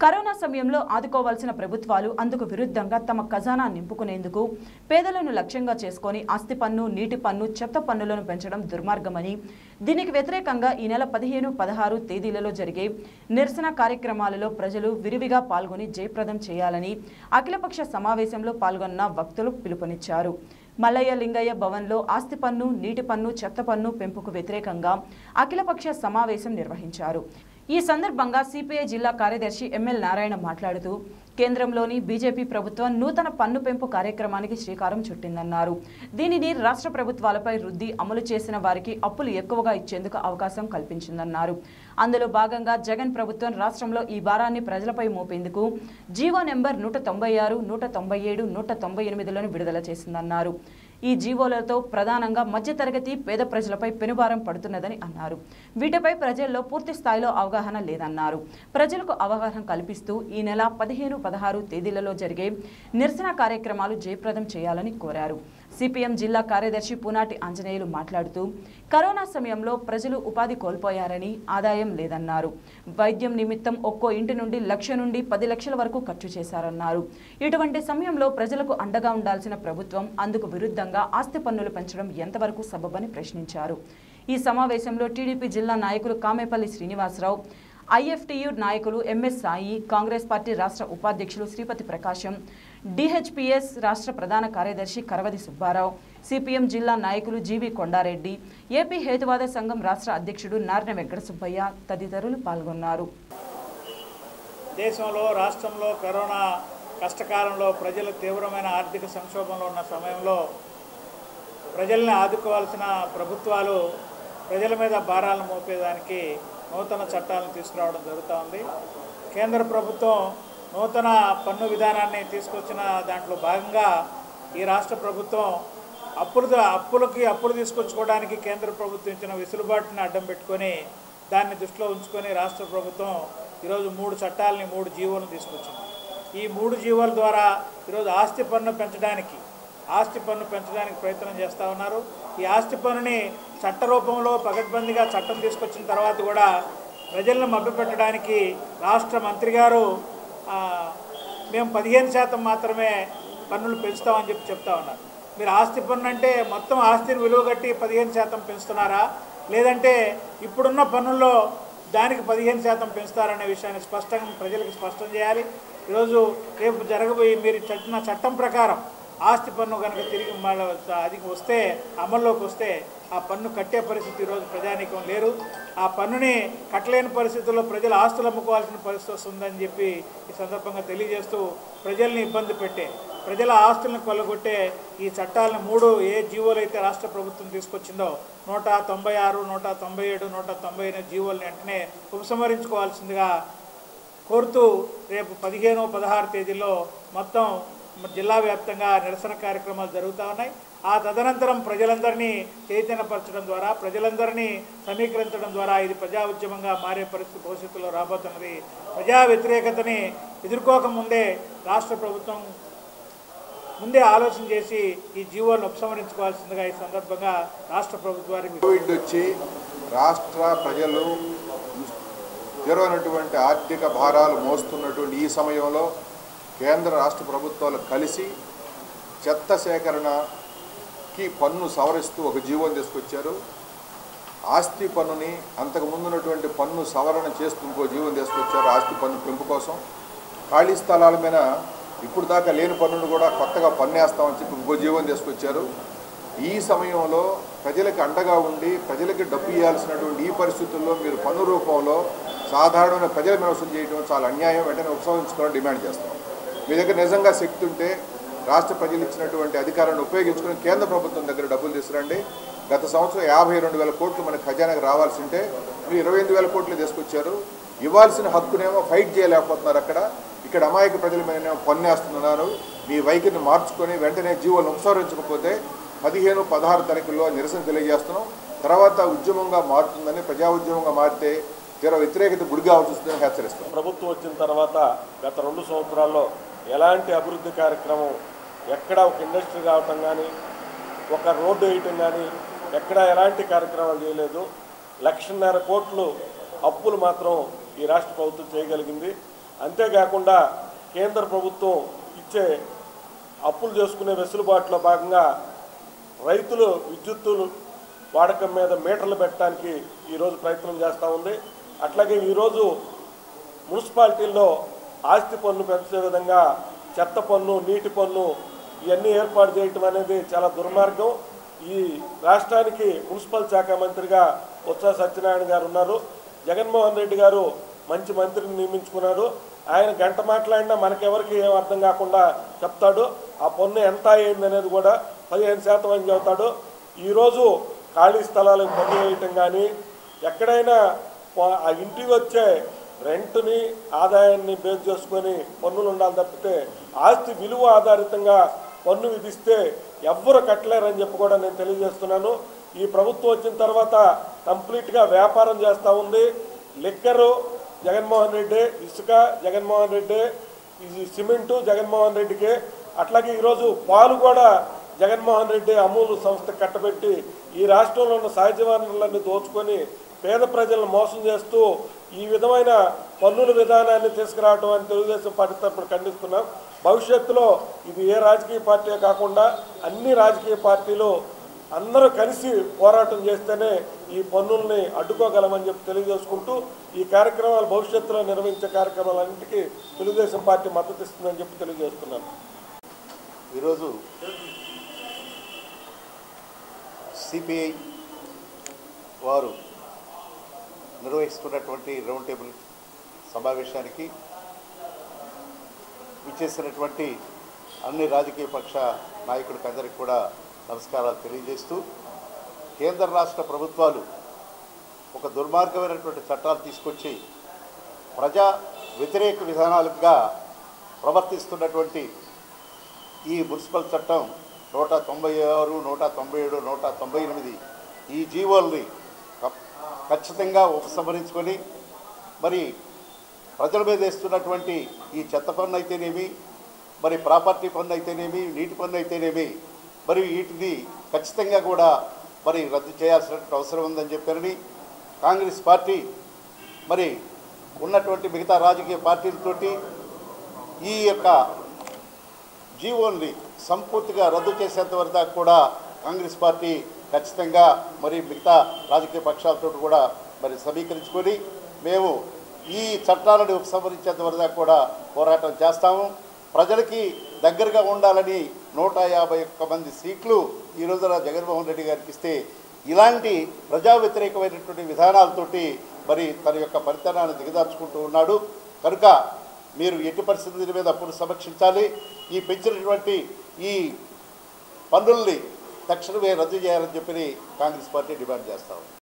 corona సమయంలో ఆదుకోవాల్సిన ప్రభుత్వాలు అందుకు విరుద్ధంగా తమ ఖజానా నింపుకునేందుకు పేదలను లక్ష్యంగా చేసుకొని ఆస్తి పన్ను నీటి పన్ను చెత్త పన్నులను పెంచడం దుర్మార్గమని దీనికి వ్యతిరేకంగా ఈ నెల పదిహేను పదహారు తేదీలలో జరిగే నిరసన కార్యక్రమాలలో ప్రజలు విరివిగా పాల్గొని జయప్రదం చేయాలని అఖిలపక్ష సమావేశంలో పాల్గొన్న వక్తులు పిలుపునిచ్చారు మల్లయ్య లింగయ్య భవన్లో ఆస్తి పన్ను నీటి పన్ను చెత్త పన్ను పెంపుకు వ్యతిరేకంగా అఖిలపక్ష సమావేశం నిర్వహించారు ఈ సందర్భంగా సిపిఐ జిల్లా కార్యదర్శి ఎంఎల్ నారాయణ మాట్లాడుతూ కేంద్రంలోని బీజేపీ ప్రభుత్వం నూతన పన్ను పెంపు కార్యక్రమానికి శ్రీకారం చుట్టిందన్నారు దీనిని రాష్ట్ర ప్రభుత్వాలపై రుద్ది అమలు చేసిన వారికి అప్పులు ఎక్కువగా ఇచ్చేందుకు అవకాశం కల్పించిందన్నారు అందులో భాగంగా జగన్ ప్రభుత్వం రాష్ట్రంలో ఈ భారాన్ని ప్రజలపై మోపేందుకు జీవో నెంబర్ నూట తొంభై ఆరు నూట తొంభై ఏడు నూట తొంభై ఎనిమిదిలను విడుదల చేసిందన్నారు ఈ జీవోలతో ప్రధానంగా మధ్యతరగతి పేద ప్రజలపై పెనుభారం పడుతున్నదని అన్నారు వీటిపై ప్రజల్లో పూర్తి స్థాయిలో అవగాహన లేదన్నారు ప్రజలకు అవగాహన కల్పిస్తూ ఈ నెల పదిహేను పదహారు తేదీలలో జరిగే నిరసన కార్యక్రమాలు జయప్రదం చేయాలని కోరారు సిపిఎం జిల్లా కార్యదర్శి పూనాటి ఆంజనేయులు మాట్లాడుతూ కరోనా సమయంలో ప్రజలు ఉపాధి కోల్పోయారని ఆదాయం లేదన్నారు వైద్యం నిమిత్తం ఒక్కో ఇంటి నుండి లక్ష నుండి పది లక్షల వరకు ఖర్చు చేశారన్నారు ఇటువంటి సమయంలో ప్రజలకు అండగా ఉండాల్సిన ప్రభుత్వం అందుకు విరుద్ధంగా ఆస్తి పన్నులు పెంచడం ఎంతవరకు సబబని ప్రశ్నించారు ఈ సమావేశంలో టీడీపీ జిల్లా నాయకులు కామేపల్లి శ్రీనివాసరావు ఐఎఫ్టియు నాయకులు ఎంఎస్ సాయి కాంగ్రెస్ పార్టీ రాష్ట్ర ఉపాధ్యక్షులు శ్రీపతి ప్రకాశం డిహెచ్పిఎస్ రాష్ట్ర ప్రధాన కార్యదర్శి కరవది సుబ్బారావు సిపిఎం జిల్లా నాయకులు జీవి కొండారెడ్డి ఏపీ హేతువాద సంఘం రాష్ట్ర అధ్యక్షుడు నారిన వెంకట సుబ్బయ్య తదితరులు పాల్గొన్నారు దేశంలో రాష్ట్రంలో కరోనా కష్టకాలంలో ప్రజలు తీవ్రమైన ఆర్థిక సంక్షోభంలో ఉన్న సమయంలో ప్రజల్ని ఆదుకోవాల్సిన ప్రభుత్వాలు ప్రజల మీద భారాలను మోపేదానికి నూతన చట్టాలను తీసుకురావడం జరుగుతూ ఉంది కేంద్ర ప్రభుత్వం నూతన పన్ను విధానాన్ని తీసుకొచ్చిన దాంట్లో భాగంగా ఈ రాష్ట్ర ప్రభుత్వం అప్పులు అప్పులకి అప్పులు తీసుకొచ్చుకోవడానికి కేంద్ర ప్రభుత్వం ఇచ్చిన వెసులుబాటుని అడ్డం పెట్టుకొని దాన్ని దృష్టిలో ఉంచుకొని రాష్ట్ర ప్రభుత్వం ఈరోజు మూడు చట్టాలని మూడు జీవోలను తీసుకొచ్చింది ఈ మూడు జీవోల ద్వారా ఈరోజు ఆస్తి పన్ను పెంచడానికి ఆస్తి పన్ను పెంచడానికి ప్రయత్నం చేస్తూ ఉన్నారు ఈ ఆస్తి పన్నుని చట్ట రూపంలో పగడ్బందీగా చట్టం తీసుకొచ్చిన తర్వాత కూడా ప్రజలను మభ్యపెట్టడానికి రాష్ట్ర మంత్రి గారు ఆ, మేము పదిహేను శాతం మాత్రమే పన్నులు పెంచుతామని చెప్పి చెప్తా ఉన్నారు మీరు ఆస్తి పన్ను అంటే మొత్తం ఆస్తిని విలువ కట్టి పదిహేను శాతం పెంచుతున్నారా లేదంటే ఇప్పుడున్న పన్నుల్లో దానికి పదిహేను శాతం పెంచుతారనే విషయాన్ని స్పష్టంగా ప్రజలకు స్పష్టం చేయాలి ఈరోజు రేపు జరగబోయే మీరు చట్టిన చట్టం ప్రకారం ఆస్తి పన్ను కనుక తిరిగి మళ్ళీ అది వస్తే అమల్లోకి వస్తే ఆ పన్ను కట్టే పరిస్థితి ఈరోజు ప్రజానీకం లేరు ఆ పన్నుని కట్టలేని పరిస్థితుల్లో ప్రజలు ఆస్తులు అమ్ముకోవాల్సిన పరిస్థితి వస్తుందని చెప్పి ఈ సందర్భంగా తెలియజేస్తూ ప్రజల్ని ఇబ్బంది పెట్టే ప్రజల ఆస్తులను కొల్లగొట్టే ఈ చట్టాలను మూడు ఏ జీవోలు అయితే రాష్ట్ర ప్రభుత్వం తీసుకొచ్చిందో నూట తొంభై ఆరు నూట తొంభై ఏడు నూట తొంభై ఎనిమిది జీవోలను వెంటనే ఉపసంహరించుకోవాల్సిందిగా కోరుతూ రేపు పదిహేను పదహారు తేదీల్లో మొత్తం జిల్లా వ్యాప్తంగా నిరసన కార్యక్రమాలు జరుగుతూ ఉన్నాయి ఆ తదనంతరం ప్రజలందరినీ చైతన్యపరచడం ద్వారా ప్రజలందరినీ సమీకరించడం ద్వారా ఇది ప్రజా ఉద్యమంగా మారే పరిస్థితి భవిష్యత్తులో రాబోతున్నది ప్రజా వ్యతిరేకతని ఎదుర్కోకముందే రాష్ట్ర ప్రభుత్వం ముందే ఆలోచన చేసి ఈ జీవోలను ఉపసంహరించుకోవాల్సిందిగా ఈ సందర్భంగా రాష్ట్ర ప్రభుత్వానికి కోవిడ్ వచ్చి రాష్ట్ర ప్రజలు తీవ్రమైనటువంటి ఆర్థిక భారాలు మోస్తున్నటువంటి ఈ సమయంలో కేంద్ర రాష్ట్ర ప్రభుత్వాలు కలిసి చెత్త సేకరణకి పన్ను సవరిస్తూ ఒక జీవోని తీసుకొచ్చారు ఆస్తి పన్నుని అంతకు ముందున్నటువంటి పన్ను సవరణ చేస్తూ ఇంకో జీవోని తీసుకొచ్చారు ఆస్తి పన్ను పెంపు కోసం ఖాళీ స్థలాల మీద ఇప్పుడు దాకా లేని పన్నును కూడా కొత్తగా పన్నేస్తామని చెప్పి ఇంకో జీవోని తీసుకొచ్చారు ఈ సమయంలో ప్రజలకు అండగా ఉండి ప్రజలకి డబ్బు ఇవ్వాల్సినటువంటి ఈ పరిస్థితుల్లో మీరు పన్ను రూపంలో సాధారణమైన ప్రజల మీద వసూలు చేయడం చాలా అన్యాయం వెంటనే ఉపసంహరించుకోవాలని డిమాండ్ చేస్తాం మీ దగ్గర నిజంగా శక్తి ఉంటే రాష్ట్ర ప్రజలు ఇచ్చినటువంటి అధికారాన్ని ఉపయోగించుకుని కేంద్ర ప్రభుత్వం దగ్గర డబ్బులు తీసుకురండి గత సంవత్సరం యాభై రెండు వేల కోట్లు మన ఖజానాకు రావాల్సి ఉంటే మీరు ఇరవై ఎనిమిది వేల కోట్లు తీసుకొచ్చారు ఇవ్వాల్సిన హక్కునేమో ఫైట్ చేయలేకపోతున్నారు అక్కడ ఇక్కడ అమాయక ప్రజల మీద పన్నేస్తున్నారు మీ వైఖరిని మార్చుకొని వెంటనే జీవోలను ఉపసంహరించకపోతే పదిహేను పదహారు తారీఖుల్లో నిరసన తెలియజేస్తున్నాం తర్వాత ఉద్యమంగా మారుతుందని ప్రజా ఉద్యమంగా మారితే తీవ్ర వ్యతిరేకత గుడిగా వస్తుందని హెచ్చరిస్తాం ప్రభుత్వం వచ్చిన తర్వాత గత రెండు సంవత్సరాల్లో ఎలాంటి అభివృద్ధి కార్యక్రమం ఎక్కడ ఒక ఇండస్ట్రీ రావటం కానీ ఒక రోడ్డు వేయటం కానీ ఎక్కడ ఎలాంటి కార్యక్రమాలు చేయలేదు లక్షన్నర కోట్లు అప్పులు మాత్రం ఈ రాష్ట్ర ప్రభుత్వం చేయగలిగింది అంతేకాకుండా కేంద్ర ప్రభుత్వం ఇచ్చే అప్పులు చేసుకునే వెసులుబాటులో భాగంగా రైతులు విద్యుత్తులు వాడకం మీద మీటర్లు పెట్టడానికి ఈరోజు ప్రయత్నం చేస్తూ ఉంది అట్లాగే ఈరోజు మున్సిపాలిటీల్లో ఆస్తి పన్ను పెంచే విధంగా చెత్త పన్ను నీటి పన్ను ఇవన్నీ ఏర్పాటు చేయటం అనేది చాలా దుర్మార్గం ఈ రాష్ట్రానికి మున్సిపల్ శాఖ మంత్రిగా ఉత్సవ సత్యనారాయణ గారు ఉన్నారు జగన్మోహన్ రెడ్డి గారు మంచి మంత్రిని నియమించుకున్నాడు ఆయన గంట మాట్లాడినా మనకెవరికి ఏం అర్థం కాకుండా చెప్తాడు ఆ పన్ను ఎంత అయింది అనేది కూడా పదిహేను శాతం అని చెబుతాడు ఈరోజు ఖాళీ స్థలాలకు పన్ను వేయటం కానీ ఎక్కడైనా ప- ఆ ఇంటికి వచ్చే రెంట్ని ఆదాయాన్ని బేస్ చేసుకొని పన్నులు ఉండాలి తప్పితే ఆస్తి విలువ ఆధారితంగా పన్ను విధిస్తే ఎవ్వరు కట్టలేరని చెప్పి కూడా నేను తెలియజేస్తున్నాను ఈ ప్రభుత్వం వచ్చిన తర్వాత కంప్లీట్గా వ్యాపారం చేస్తూ ఉంది లిక్కరు జగన్మోహన్ రెడ్డి ఇసుక జగన్మోహన్ రెడ్డి ఈ సిమెంటు జగన్మోహన్ రెడ్డికి అట్లాగే ఈరోజు పాలు కూడా జగన్మోహన్ రెడ్డి అమూల్ సంస్థ కట్టబెట్టి ఈ రాష్ట్రంలో ఉన్న సహజ వనరులన్నీ దోచుకొని పేద ప్రజలను మోసం చేస్తూ ఈ విధమైన పన్నుల విధానాన్ని తీసుకురావడం అని తెలుగుదేశం పార్టీ తరఫున ఖండిస్తున్నాం భవిష్యత్తులో ఇది ఏ రాజకీయ పార్టీ కాకుండా అన్ని రాజకీయ పార్టీలు అందరూ కలిసి పోరాటం చేస్తేనే ఈ పన్నుల్ని అడ్డుకోగలమని చెప్పి తెలియజేసుకుంటూ ఈ కార్యక్రమాలు భవిష్యత్తులో నిర్వహించే కార్యక్రమాలన్నింటికీ తెలుగుదేశం పార్టీ మద్దతు ఇస్తుందని చెప్పి తెలియజేస్తున్నాను ఈరోజు సిపిఐ వారు నిర్వహిస్తున్నటువంటి రౌండ్ టేబుల్ సమావేశానికి విచ్చేసినటువంటి అన్ని రాజకీయ పక్ష నాయకులకు అందరికీ కూడా నమస్కారాలు తెలియజేస్తూ కేంద్ర రాష్ట్ర ప్రభుత్వాలు ఒక దుర్మార్గమైనటువంటి చట్టాలు తీసుకొచ్చి ప్రజా వ్యతిరేక విధానాలుగా ప్రవర్తిస్తున్నటువంటి ఈ మున్సిపల్ చట్టం నూట తొంభై ఆరు నూట తొంభై ఏడు నూట తొంభై ఎనిమిది ఈ జీవోల్ని క- ఖచ్చితంగా ఉపసంహరించుకొని మరి ప్రజల మీద వేస్తున్నటువంటి ఈ చెత్త పన్ను అయితేనేమి మరి ప్రాపర్టీ పన్ను అయితేనేమి నీటి పన్ను అయితేనేమి మరి వీటిని ఖచ్చితంగా కూడా మరి రద్దు చేయాల్సినటువంటి అవసరం ఉందని చెప్పారని కాంగ్రెస్ పార్టీ మరి ఉన్నటువంటి మిగతా రాజకీయ పార్టీలతోటి ఈ యొక్క జీవోల్ని సంపూర్తిగా రద్దు చేసేంత వరకు దాకా కూడా కాంగ్రెస్ పార్టీ ఖచ్చితంగా మరి మిగతా రాజకీయ పక్షాలతో కూడా మరి సమీకరించుకొని మేము ఈ చట్టాలను ఉపసంహరించేంత వరకు దాకా కూడా పోరాటం చేస్తాము ప్రజలకి దగ్గరగా ఉండాలని నూట యాభై ఒక్క మంది సీట్లు ఈ రోజున జగన్మోహన్ రెడ్డి గారికి ఇస్తే ఇలాంటి ప్రజా వ్యతిరేకమైనటువంటి విధానాలతోటి మరి తన యొక్క పరితనాన్ని దిగదార్చుకుంటూ ఉన్నాడు కనుక మీరు ఎట్టి పరిస్థితుల మీద అప్పుడు సమీక్షించాలి ఈ పెంచినటువంటి ఈ పన్నుల్ని తక్షణమే రద్దు చేయాలని చెప్పి కాంగ్రెస్ పార్టీ డిమాండ్ చేస్తాం